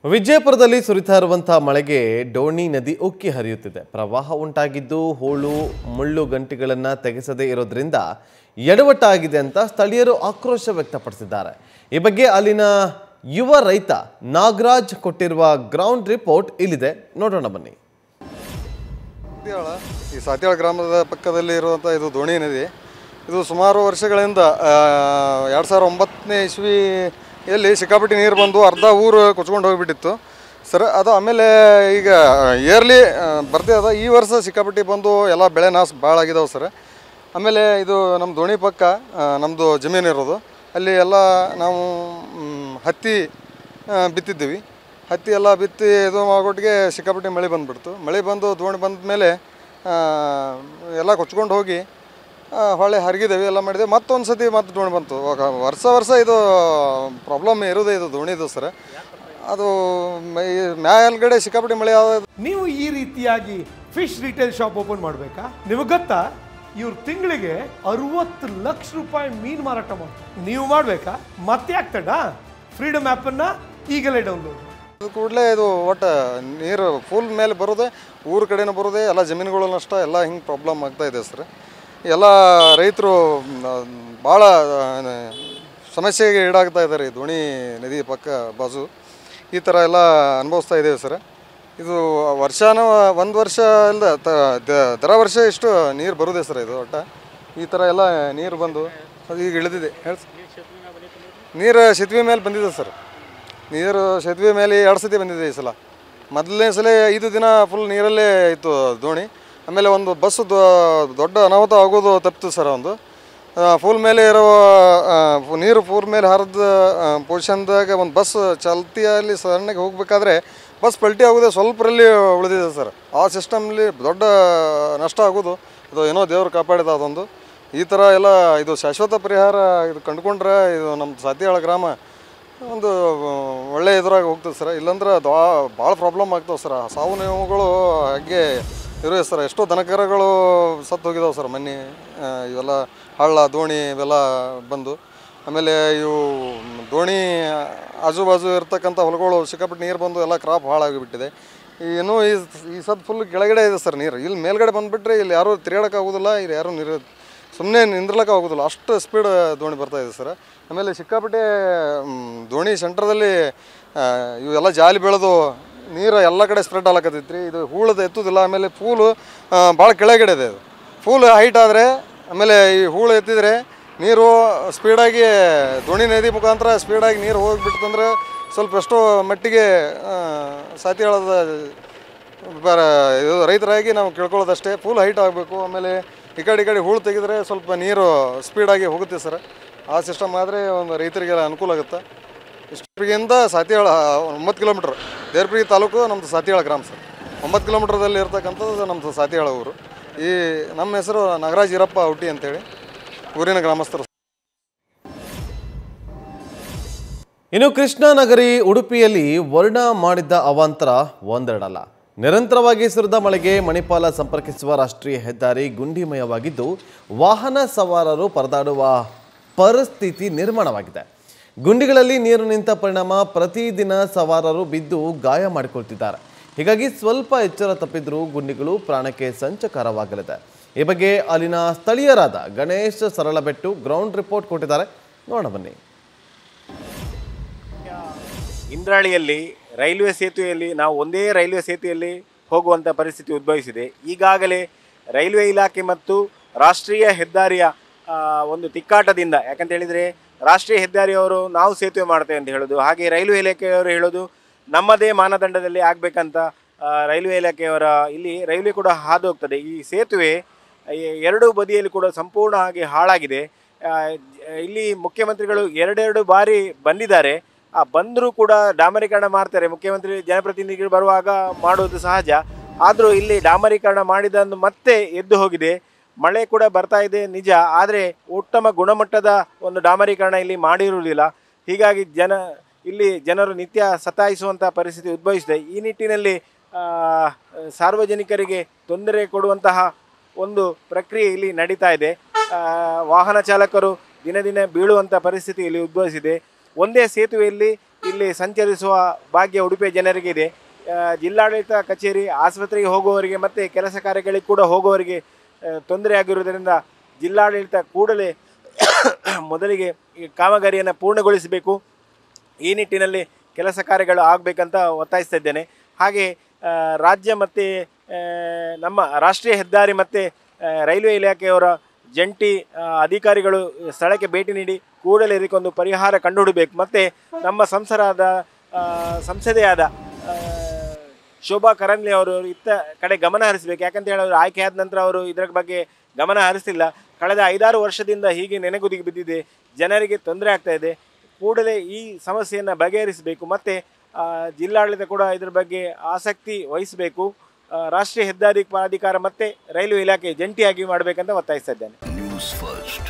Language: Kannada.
ವಿಜಯಪುರದಲ್ಲಿ ಸುರಿತಾ ಇರುವಂತಹ ಮಳೆಗೆ ಡೋಣಿ ನದಿ ಉಕ್ಕಿ ಹರಿಯುತ್ತಿದೆ ಪ್ರವಾಹ ಉಂಟಾಗಿದ್ದು ಹೂಳು ಮುಳ್ಳು ಗಂಟೆಗಳನ್ನು ತೆಗೆಸದೇ ಇರೋದ್ರಿಂದ ಎಡವಟ್ಟಾಗಿದೆ ಅಂತ ಸ್ಥಳೀಯರು ಆಕ್ರೋಶ ವ್ಯಕ್ತಪಡಿಸಿದ್ದಾರೆ ಈ ಬಗ್ಗೆ ಅಲ್ಲಿನ ಯುವ ರೈತ ನಾಗರಾಜ್ ಕೊಟ್ಟಿರುವ ಗ್ರೌಂಡ್ ರಿಪೋರ್ಟ್ ಇಲ್ಲಿದೆ ನೋಡೋಣ ಬನ್ನಿ ಸಾತ್ಯಾಳ ಈ ಸಾತ್ಯಾಳ ಗ್ರಾಮದ ಪಕ್ಕದಲ್ಲಿ ಇರುವಂಥ ಇದು ದೋಣಿ ನದಿ ಇದು ಸುಮಾರು ವರ್ಷಗಳಿಂದ ಎರಡು ಸಾವಿರದ ಒಂಬತ್ತನೇ ಇಸ್ವಿಯಲ್ಲಿ ಸಿಕ್ಕಾಪಟ್ಟೆ ನೀರು ಬಂದು ಅರ್ಧ ಊರು ಕೊಚ್ಕೊಂಡು ಹೋಗಿಬಿಟ್ಟಿತ್ತು ಸರ್ ಅದು ಆಮೇಲೆ ಈಗ ಇಯರ್ಲಿ ಬರ್ತಾ ಅದ ಈ ವರ್ಷ ಸಿಕ್ಕಾಪಟ್ಟೆ ಬಂದು ಎಲ್ಲ ಬೆಳೆ ನಾಶ ಭಾಳ ಆಗಿದಾವೆ ಸರ್ ಆಮೇಲೆ ಇದು ನಮ್ಮ ದೋಣಿ ಪಕ್ಕ ನಮ್ಮದು ಜಮೀನು ಇರೋದು ಅಲ್ಲಿ ಎಲ್ಲ ನಾವು ಮ್, ಹತ್ತಿ ಆ, ಬಿತ್ತಿದ್ದೀವಿ ಹತ್ತಿ ಎಲ್ಲ ಬಿತ್ತಿ ಇದು ಆಗೋಟ್ಟಿಗೆ ಸಿಕ್ಕಾಪಟ್ಟೆ ಮಳೆ ಬಂದುಬಿಡ್ತು ಮಳೆ ಬಂದು ದೋಣಿ ಬಂದ ಮೇಲೆ ಎಲ್ಲ ಕೊಚ್ಕೊಂಡು ಹೋಗಿ ಆ, ಹೊಳ್ಳಿ ಹರಿಗಿದ್ದೇವೆ ಎಲ್ಲ ಮಾಡಿದೆ ಮತ್ತೊಂದು ಸತಿ ಮತ್ತೆ ದೋಣಿ ಬಂತು ಅವಾಗ ವರ್ಷ ವರ್ಷ ಇದು ಪ್ರಾಬ್ಲಮ್ ಇರೋದೇ ಇದು ದೋಣಿದು ಸರ್ ಅದು ಮ- ಈ ಮ್ಯಾಲ್ಗಡೆ ಸಿಕ್ಕಾಪಟ್ಟೆ ಮಳೆ ಆದ ನೀವು ಈ ರೀತಿಯಾಗಿ ಫಿಶ್ ರಿಟೇಲ್ ಶಾಪ್ ಓಪನ್ ಮಾಡಬೇಕಾ ನಿಮಗೆ ಗೊತ್ತಾ ಇವ್ರು ತಿಂಗಳಿಗೆ ಅರವತ್ತು ಲಕ್ಷ ರೂಪಾಯಿ ಮೀನು ಮಾರಾಟ ಮಾಡ್ತಾರೆ ನೀವು ಮಾಡಬೇಕಾ ಮತ್ತೆ ಆಗ್ತಡ ಫ್ರೀಡಮ್ ಆ್ಯಪನ್ನು ಈಗಲೇ ಡೌನ್ಲೋಡ್ ಮಾಡಿ ಅದು ಕೂಡಲೇ ಇದು ಒಟ್ಟು ನೀರು ಫುಲ್ ಮೇಲೆ ಬರೋದೆ ಊರ ಕಡೆನೂ ಬರೋದೆ ಎಲ್ಲ ಜಮೀನುಗಳು ನಷ್ಟ ಎಲ್ಲ ಹಿಂಗೆ ಪ್ರಾಬ್ಲಮ್ ಆಗ್ತಾ ಇದೆ ಸರ್ ಎಲ್ಲ ರೈತರು ಭಾಳ ಸಮಸ್ಯೆಗೆ ಈಡಾಗ್ತಾ ಇದ್ದಾರೆ ಈ ದೋಣಿ ನದಿ ಪಕ್ಕ ಬಾಜು ಈ ಥರ ಎಲ್ಲ ಅನುಭವಿಸ್ತಾ ಇದ್ದೇವೆ ಸರ್ ಇದು ವರ್ಷನೂ ಒಂದು ವರ್ಷ ಅಲ್ದ ತ- ದ- ದರ ವರ್ಷ ಇಷ್ಟು ನೀರು ಬರೋದೆ ಸರ್ ಇದು ಒಟ್ಟು ಈ ಥರ ಎಲ್ಲ ನೀರು ಬಂದು ಅದು ಈಗ ಇಳಿದಿದೆ ಹೇಳಿ ನೀರು ಸೇತುವೆ ಮೇಲೆ ಬಂದಿದೆ ಸರ್ ನೀರು ಸೇತುವೆ ಮೇಲೆ ಎರಡು ಸತಿ ಬಂದಿದೆ ಈ ಸಲ ಮೊದಲನೇ ಸಲ ಐದು ದಿನ ಫುಲ್ ನೀರಲ್ಲೇ ಇತ್ತು ದೋಣಿ ಆಮೇಲೆ ಒಂದು ಬಸ್ ದೊಡ್ಡ ಅನಾಹುತ ಆಗೋದು ತಪ್ಪಿತು ಸರ್ ಒಂದು ಫುಲ್ ಮೇಲೆ ಇರೋ ಆ, ಫು- ನೀರು ಫುಲ್ ಮೇಲೆ ಹರಿದ ಪೊಸಿಷನ್ದಾಗ ಒಂದು ಬಸ್ ಚಾಲ್ತಿಯಲ್ಲಿ ಸಣ್ಣಗೆ ಹೋಗಬೇಕಾದ್ರೆ ಬಸ್ ಪಲ್ಟಿ ಆಗೋದೇ ಸ್ವಲ್ಪರಲ್ಲಿ ಉಳಿದಿದೆ ಸರ್ ಆ ಸಿಸ್ಟಮ್ಲಿ ದೊಡ್ಡ ನಷ್ಟ ಆಗೋದು ಅದು ಏನೋ ದೇವರು ಕಾಪಾಡಿದ ಅದೊಂದು ಈ ಥರ ಎಲ್ಲ ಇದು ಶಾಶ್ವತ ಪರಿಹಾರ ಇದು ಕಂಡುಕೊಂಡ್ರೆ ಇದು ನಮ್ಮ ಸಾತಿಯಾಳ ಗ್ರಾಮ ಒಂದು ಒಳ್ಳೆ ಇದ್ರಾಗ ಹೋಗ್ತದೆ ಸರ್ ಇಲ್ಲಾಂದ್ರೆ ಭಾಳ ಪ್ರಾಬ್ಲಮ್ ಆಗ್ತಾವೆ ಸರ್ ಸಾವು ನೋವುಗಳು ಹಾಗೆ ಇರುವೆ ಸರ್ ಎಷ್ಟೋ ದನಕರಗಳು ಸತ್ತು ಹೋಗಿದಾವೆ ಸರ್ ಮೊನ್ನೆ ಆ, ಇವೆಲ್ಲ ಹಳ್ಳ ದೋಣಿ ಇವೆಲ್ಲ ಬಂದು ಆಮೇಲೆ ಇವು ದೋಣಿ ಆಜು ಬಾಜು ಇರ್ತಕ್ಕಂಥ ಹೊಲಗಳು ಸಿಕ್ಕಾಪಟ್ಟೆ ನೀರು ಬಂದು ಎಲ್ಲ ಕ್ರಾಪ್ ಹಾಳಾಗಿಬಿಟ್ಟಿದೆ ಇನ್ನೂ ಈ ಈ ಸದ್ ಫುಲ್ ಕೆಳಗಡೆ ಇದೆ ಸರ್ ನೀರು ಇಲ್ಲಿ ಮೇಲ್ಗಡೆ ಬಂದುಬಿಟ್ರೆ ಇಲ್ಲಿ ಯಾರೂ ತಿರುಗಾಡಕ್ಕೆ ಆಗೋದಿಲ್ಲ ಇಲ್ಲಿ ಯಾರೂ ನೀರು ಸುಮ್ಮನೆ ನಿಂದ್ರಲಕ್ಕೆ ಆಗೋದಿಲ್ಲ ಅಷ್ಟು ಸ್ಪೀಡ್ ದೋಣಿ ಬರ್ತಾ ಇದೆ ಸರ್ ಆಮೇಲೆ ಸಿಕ್ಕಾಪಟ್ಟೆ ಮ್, ದೋಣಿ ಸೆಂಟ್ರದಲ್ಲಿ ಆ, ಇವೆಲ್ಲ ಜಾಲಿ ಬೆಳೆದು ನೀರು ಎಲ್ಲ ಕಡೆ ಸ್ಪ್ರೆಡ್ ಆಗ್ಲಕತ್ತೈತ್ರಿ ಇದು ಹೂಳದ ಎತ್ತುದಿಲ್ಲ ಆಮೇಲೆ ಫೂಲು ಭಾಳ ಕೆಳಗಡೆ ಇದೆ ಇದು ಫೂಲ್ ಹೈಟ್ ಆದರೆ ಆಮೇಲೆ ಈ ಹೂಳು ಎತ್ತಿದರೆ ನೀರು ಸ್ಪೀಡಾಗಿ ದೋಣಿ ನದಿ ಮುಖಾಂತರ ಸ್ಪೀಡಾಗಿ ನೀರು ಹೋಗಿಬಿಡ್ತಂದ್ರೆ ಸ್ವಲ್ಪ ಎಷ್ಟೋ ಮಟ್ಟಿಗೆ ಆ, ಸಾತಿ ಹೇಳೋದ ಬರ ಇದು ರೈತರಾಗಿ ನಾವು ಕೇಳ್ಕೊಳ್ಳೋದಷ್ಟೇ ಫುಲ್ ಹೈಟ್ ಆಗಬೇಕು ಆಮೇಲೆ ಈ ಕಡೆ ಈ ಕಡೆ ಹೂಳು ತೆಗೆದ್ರೆ ಸ್ವಲ್ಪ ನೀರು ಸ್ಪೀಡಾಗಿ ಹೋಗುತ್ತೆ ಸರ್ ಆ ಸಿಸ್ಟಮ್ ಆದರೆ ಒಂದು ರೈತರಿಗೆಲ್ಲ ಅನುಕೂಲ ಆಗುತ್ತೆ ಇಷ್ಟರಿಂದ ಸಾತಿಯಾಳ ಒಂಬತ್ತು ಕಿಲೋಮೀಟ್ರ್ ದೇರ್ಪುರಿ ತಾಲೂಕು ನಮ್ಮದು ಸಾತಿಯಾಳ ಗ್ರಾಮ ಸರ್ ಒಂಬತ್ತು ಕಿಲೋಮೀಟ್ರದಲ್ಲಿ ಇರ್ತಕ್ಕಂಥದ್ದು ನಮ್ಮದು ಸಾತಿಯಾಳ ಊರು ಈ ನಮ್ಮ ಹೆಸರು ನಾಗರಾಜ್ ಈರಪ್ಪ ಹುಟ್ಟಿ ಅಂತೇಳಿ ಊರಿನ ಗ್ರಾಮಸ್ಥರು ಇನ್ನು ಕೃಷ್ಣನಗರಿ ಉಡುಪಿಯಲ್ಲಿ ವರ್ಣ ಮಾಡಿದ್ದ ಅವಾಂತರ ಒಂದೆರಡಲ್ಲ ನಿರಂತರವಾಗಿ ಸುರಿದ ಮಳೆಗೆ ಮಣಿಪಾಲ ಸಂಪರ್ಕಿಸುವ ರಾಷ್ಟ್ರೀಯ ಹೆದ್ದಾರಿ ಗುಂಡಿಮಯವಾಗಿದ್ದು ವಾಹನ ಸವಾರರು ಪರದಾಡುವ ಪರಿಸ್ಥಿತಿ ನಿರ್ಮಾಣವಾಗಿದೆ ಗುಂಡಿಗಳಲ್ಲಿ ನೀರು ನಿಂತ ಪರಿಣಾಮ ಪ್ರತಿದಿನ ಸವಾರರು ಬಿದ್ದು ಗಾಯ ಮಾಡಿಕೊಳ್ತಿದ್ದಾರೆ ಹೀಗಾಗಿ ಸ್ವಲ್ಪ ಎಚ್ಚರ ತಪ್ಪಿದ್ರೂ ಗುಂಡಿಗಳು ಪ್ರಾಣಕ್ಕೆ ಸಂಚಕಾರವಾಗಲಿದೆ ಈ ಬಗ್ಗೆ ಅಲ್ಲಿನ ಸ್ಥಳೀಯರಾದ ಗಣೇಶ್ ಸರಳಬೆಟ್ಟು ಗ್ರೌಂಡ್ ರಿಪೋರ್ಟ್ ಕೊಟ್ಟಿದ್ದಾರೆ ನೋಡೋಣ ಬನ್ನಿ ಇಂದ್ರಾಳಿಯಲ್ಲಿ ರೈಲ್ವೆ ಸೇತುವೆಯಲ್ಲಿ ನಾವು ಒಂದೇ ರೈಲ್ವೆ ಸೇತುವೆಯಲ್ಲಿ ಹೋಗುವಂಥ ಪರಿಸ್ಥಿತಿ ಉದ್ಭವಿಸಿದೆ ಈಗಾಗಲೇ ರೈಲ್ವೆ ಇಲಾಖೆ ಮತ್ತು ರಾಷ್ಟ್ರೀಯ ಹೆದ್ದಾರಿಯ ಆ, ಒಂದು ತಿಕ್ಕಾಟದಿಂದ ಯಾಕಂತ ಹೇಳಿದರೆ ರಾಷ್ಟ್ರೀಯ ಹೆದ್ದಾರಿಯವರು ನಾವು ಸೇತುವೆ ಮಾಡ್ತೇವೆ ಅಂತ ಹೇಳೋದು ಹಾಗೆ ರೈಲ್ವೆ ಇಲಾಖೆಯವರು ಹೇಳೋದು ನಮ್ಮದೇ ಮಾನದಂಡದಲ್ಲಿ ಆಗಬೇಕಂತ ರೈಲ್ವೆ ಇಲಾಖೆಯವರ ಇಲ್ಲಿ ರೈಲ್ವೆ ಕೂಡ ಹಾದು ಹೋಗ್ತದೆ ಈ ಸೇತುವೆ ಎ- ಎರಡೂ ಬದಿಯಲ್ಲಿ ಕೂಡ ಸಂಪೂರ್ಣ ಆಗಿ ಹಾಳಾಗಿದೆ ಆ, ಜ- ಇಲ್ಲಿ ಮುಖ್ಯಮಂತ್ರಿಗಳು ಎರಡೆರಡು ಬಾರಿ ಬಂದಿದ್ದಾರೆ ಆ ಬಂದರೂ ಕೂಡ ಡಾಮರೀಕರಣ ಮಾಡ್ತಾರೆ ಮುಖ್ಯಮಂತ್ರಿ ಜನಪ್ರತಿನಿಧಿಗಳು ಬರುವಾಗ ಮಾಡೋದು ಸಹಜ ಆದರೂ ಇಲ್ಲಿ ಡಾಮರೀಕರಣ ಮಾಡಿದಂದು ಮತ್ತೆ ಎದ್ದು ಹೋಗಿದೆ ಮಳೆ ಕೂಡ ಬರ್ತಾ ಇದೆ ನಿಜ ಆದರೆ ಉತ್ತಮ ಗುಣಮಟ್ಟದ ಒಂದು ಡಾಮರೀಕರಣ ಇಲ್ಲಿ ಮಾಡಿರುವುದಿಲ್ಲ ಹೀಗಾಗಿ ಜನ ಇಲ್ಲಿ ಜನರು ನಿತ್ಯ ಸತಾಯಿಸುವಂಥ ಪರಿಸ್ಥಿತಿ ಉದ್ಭವಿಸಿದೆ ಈ ನಿಟ್ಟಿನಲ್ಲಿ ಆ, ಸಾರ್ವಜನಿಕರಿಗೆ ತೊಂದರೆ ಕೊಡುವಂತಹ ಒಂದು ಪ್ರಕ್ರಿಯೆ ಇಲ್ಲಿ ನಡೀತಾ ಇದೆ ಆ, ವಾಹನ ಚಾಲಕರು ದಿನ ದಿನ ಬೀಳುವಂಥ ಪರಿಸ್ಥಿತಿ ಇಲ್ಲಿ ಉದ್ಭವಿಸಿದೆ ಒಂದೇ ಸೇತುವೆಯಲ್ಲಿ ಇಲ್ಲಿ ಸಂಚರಿಸುವ ಭಾಗ್ಯ ಉಡುಪಿಯ ಜನರಿಗೆ ಇದೆ ಆ, ಜಿಲ್ಲಾಡಳಿತ ಕಚೇರಿ ಆಸ್ಪತ್ರೆಗೆ ಹೋಗುವವರಿಗೆ ಮತ್ತು ಕೆಲಸ ಕಾರ್ಯಗಳಿಗೆ ಕೂಡ ಹೋಗುವವರಿಗೆ ಆ, ತೊಂದರೆ ಆಗಿರುವುದರಿಂದ ಜಿಲ್ಲಾಡಳಿತ ಕೂಡಲೇ ಮೊದಲಿಗೆ ಈ ಕಾಮಗಾರಿಯನ್ನು ಪೂರ್ಣಗೊಳಿಸಬೇಕು ಈ ನಿಟ್ಟಿನಲ್ಲಿ ಕೆಲಸ ಕಾರ್ಯಗಳು ಆಗಬೇಕಂತ ಒತ್ತಾಯಿಸ್ತಾ ಇದ್ದೇನೆ ಹಾಗೆ ಆ, ರಾಜ್ಯ ಮತ್ತು ನಮ್ಮ ರಾಷ್ಟ್ರೀಯ ಹೆದ್ದಾರಿ ಮತ್ತು ರೈಲ್ವೆ ಇಲಾಖೆಯವರ ಜಂಟಿ ಆ, ಅಧಿಕಾರಿಗಳು ಸ್ಥಳಕ್ಕೆ ಭೇಟಿ ನೀಡಿ ಕೂಡಲೇ ಇದಕ್ಕೊಂದು ಪರಿಹಾರ ಕಂಡುಹಿಡಬೇಕು ಮತ್ತು ನಮ್ಮ ಸಂಸರಾದ ಆ, ಸಂಸದೆಯಾದ ಆ, ಶೋಭಾ ಕರಂದ್ಲೆ ಅವರು ಇತ್ತ ಕಡೆ ಗಮನ ಹರಿಸಬೇಕು ಯಾಕಂತ ಹೇಳಿದ್ರೆ ಆಯ್ಕೆ ಆದ ನಂತರ ಅವರು ಇದರ ಬಗ್ಗೆ ಗಮನ ಹರಿಸ್ತಿಲ್ಲ ಕಳೆದ ಐದಾರು ವರ್ಷದಿಂದ ಹೀಗೆ ನೆನೆಗುದಿಗೆ ಬಿದ್ದಿದೆ ಜನರಿಗೆ ತೊಂದರೆ ಆಗ್ತಾ ಇದೆ ಕೂಡಲೇ ಈ ಸಮಸ್ಯೆಯನ್ನು ಬಗೆಹರಿಸಬೇಕು ಮತ್ತು ಆ, ಜಿಲ್ಲಾಡಳಿತ ಕೂಡ ಇದರ ಬಗ್ಗೆ ಆಸಕ್ತಿ ವಹಿಸಬೇಕು ಆ, ರಾಷ್ಟ್ರೀಯ ಹೆದ್ದಾರಿ ಪ್ರಾಧಿಕಾರ ಮತ್ತು ರೈಲ್ವೆ ಇಲಾಖೆ ಜಂಟಿಯಾಗಿ ಮಾಡಬೇಕಂತ ಒತ್ತಾಯಿಸ್ತಾ ಇದ್ದೇನೆ ನ್ಯೂಸ್ ಫಸ್ಟ್